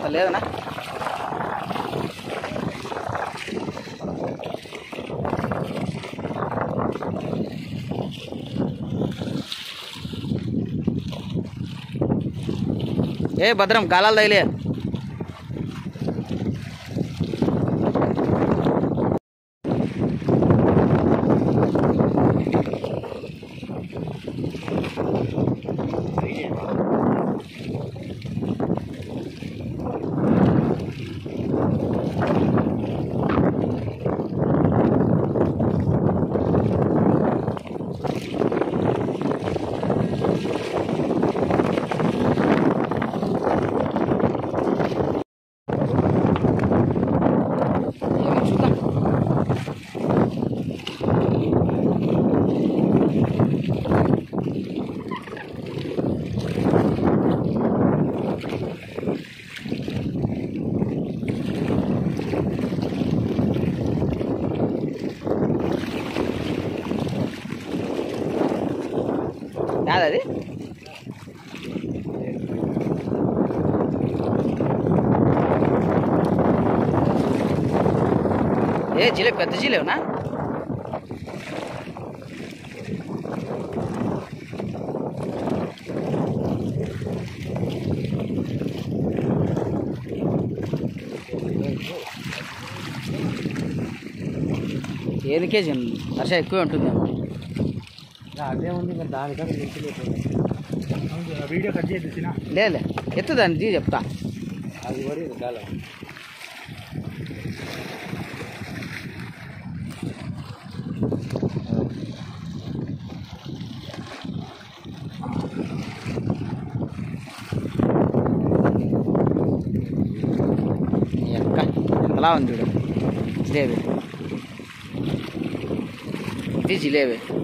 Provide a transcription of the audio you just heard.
అసలు లేదనా ఏ భద్రం గాలాలు తగిలే ఏమో చూద్దాం కాదది ఏ జిలేబీ పెద్ద జిలేబునా ఏది కేజీ వర్ష ఎక్కువే ఉంటుంది అదే ఉంది ఇంకా దానికన్నా మించలేదు వీడియో కట్ చేసి తినా లేదులే ఎత్తు దాన్ని తీ చెప్తా అది కూడా గాలం ఈ అక్క ఎంతలా ఉంది చూడు జిలేబీ ఇది జిలేబీ